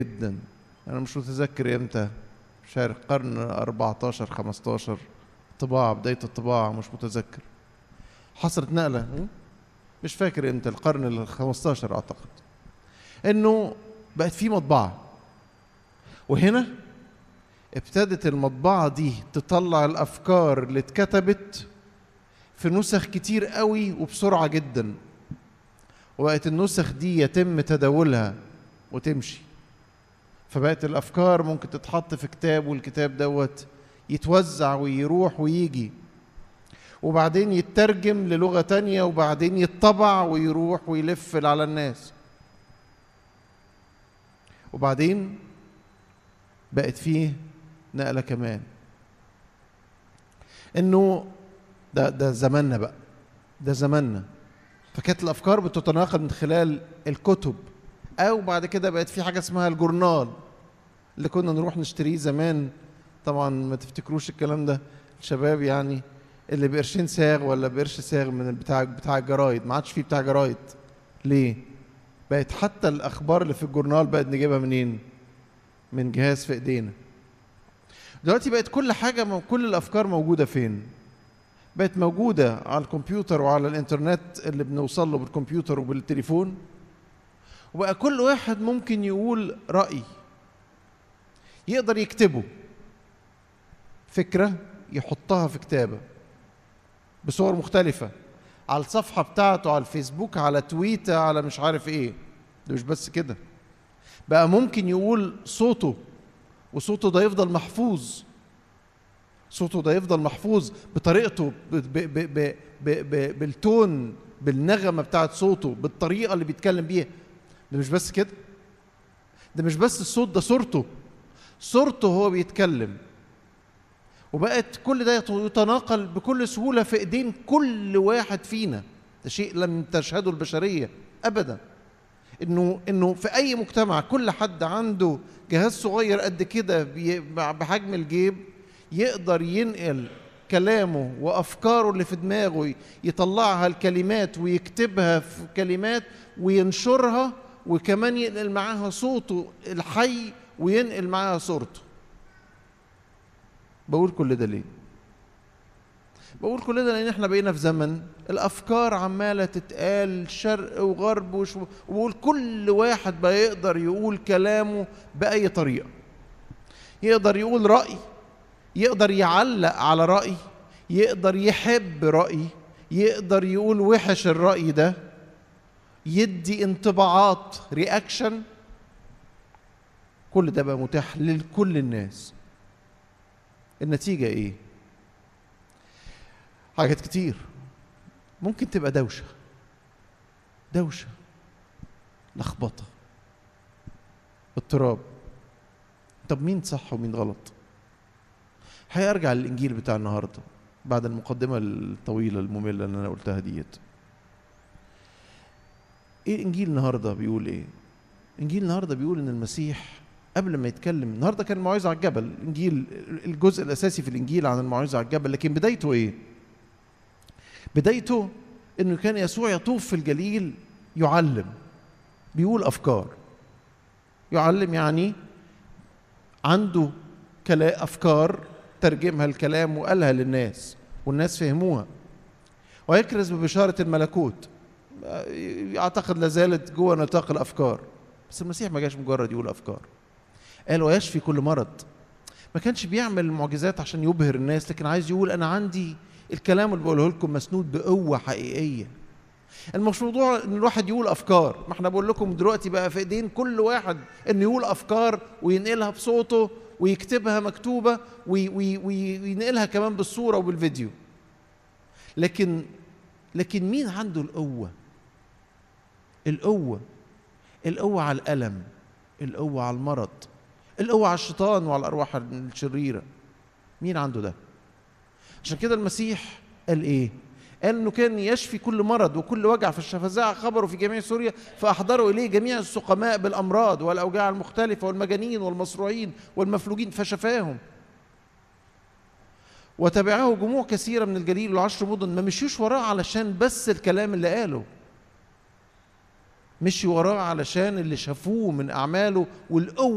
جدا انا مش متذكر امتى مش عارف قرن 14 15 طباعة بداية الطباعة مش متذكر حصلت نقلة م? مش فاكر امتى القرن ال 15 اعتقد انه بقت في مطبعة وهنا ابتدت المطبعة دي تطلع الافكار اللي اتكتبت في نسخ كتير قوي وبسرعة جدا وبقت النسخ دي يتم تداولها وتمشي فبقت الافكار ممكن تتحط في كتاب والكتاب دوت يتوزع ويروح ويجي وبعدين يترجم للغة تانية وبعدين يتطبع ويروح ويلف على الناس وبعدين بقت فيه نقلة كمان انه ده ده زماننا بقى ده زماننا فكانت الافكار بتتناقل من خلال الكتب او بعد كده بقت في حاجه اسمها الجورنال اللي كنا نروح نشتريه زمان طبعا ما تفتكروش الكلام ده الشباب يعني اللي بقرشين ساغ ولا بقرش ساغ من بتاع بتاع الجرايد ما عادش فيه بتاع جرايد ليه بقت حتى الاخبار اللي في الجورنال بقت نجيبها منين من جهاز في ايدينا دلوقتي بقت كل حاجه كل الافكار موجوده فين بقت موجوده على الكمبيوتر وعلى الانترنت اللي بنوصل له بالكمبيوتر وبالتليفون وبقى كل واحد ممكن يقول رأي يقدر يكتبه فكرة يحطها في كتابة بصور مختلفة على الصفحة بتاعته على الفيسبوك على تويتر على مش عارف ايه ده مش بس كده بقى ممكن يقول صوته وصوته ده يفضل محفوظ صوته ده يفضل محفوظ بطريقته ب ب ب ب ب ب بالتون بالنغمة بتاعت صوته بالطريقة اللي بيتكلم بيها ده مش بس كده ده مش بس الصوت ده صورته صورته هو بيتكلم وبقت كل ده يتناقل بكل سهولة في ايدين كل واحد فينا ده شيء لم تشهده البشرية أبدا انه انه في اي مجتمع كل حد عنده جهاز صغير قد كده بحجم الجيب يقدر ينقل كلامه وافكاره اللي في دماغه يطلعها الكلمات ويكتبها في كلمات وينشرها وكمان ينقل معاها صوته الحي وينقل معاها صورته بقول كل ده ليه بقول كل ده لان احنا بقينا في زمن الافكار عماله تتقال شرق وغرب وش وبقول كل واحد بقى يقدر يقول كلامه باي طريقه يقدر يقول راي يقدر يعلق على راي يقدر يحب راي يقدر يقول وحش الراي ده يدي انطباعات رياكشن كل ده بقى متاح لكل الناس النتيجة ايه حاجات كتير ممكن تبقى دوشة دوشة لخبطة اضطراب طب مين صح ومين غلط هيرجع للإنجيل بتاع النهاردة بعد المقدمة الطويلة المملة اللي أنا قلتها ديت ايه الانجيل النهارده بيقول ايه انجيل النهارده بيقول ان المسيح قبل ما يتكلم النهارده كان الموعظه على الجبل الانجيل الجزء الاساسي في الانجيل عن الموعظه على الجبل لكن بدايته ايه بدايته انه كان يسوع يطوف في الجليل يعلم بيقول افكار يعلم يعني عنده كلا افكار ترجمها الكلام وقالها للناس والناس فهموها ويكرز ببشاره الملكوت اعتقد لا زالت جوه نطاق الافكار بس المسيح ما جاش مجرد يقول افكار قال ويشفي كل مرض ما كانش بيعمل المعجزات عشان يبهر الناس لكن عايز يقول انا عندي الكلام اللي بقوله لكم مسنود بقوه حقيقيه المش موضوع ان الواحد يقول افكار ما احنا بقول لكم دلوقتي بقى في ايدين كل واحد انه يقول افكار وينقلها بصوته ويكتبها مكتوبه وي وي وينقلها كمان بالصوره وبالفيديو لكن لكن مين عنده القوه القوة القوة على الألم القوة على المرض القوة على الشيطان وعلى الأرواح الشريرة مين عنده ده عشان كده المسيح قال إيه قال انه كان يشفي كل مرض وكل وجع في الشفزاع خبروا في جميع سوريا فاحضروا اليه جميع السقماء بالامراض والاوجاع المختلفه والمجانين والمصروعين والمفلوجين فشفاهم وتبعه جموع كثيره من الجليل والعشر مدن ما مشيوش وراه علشان بس الكلام اللي قاله مشي وراه علشان اللي شافوه من اعماله والقوه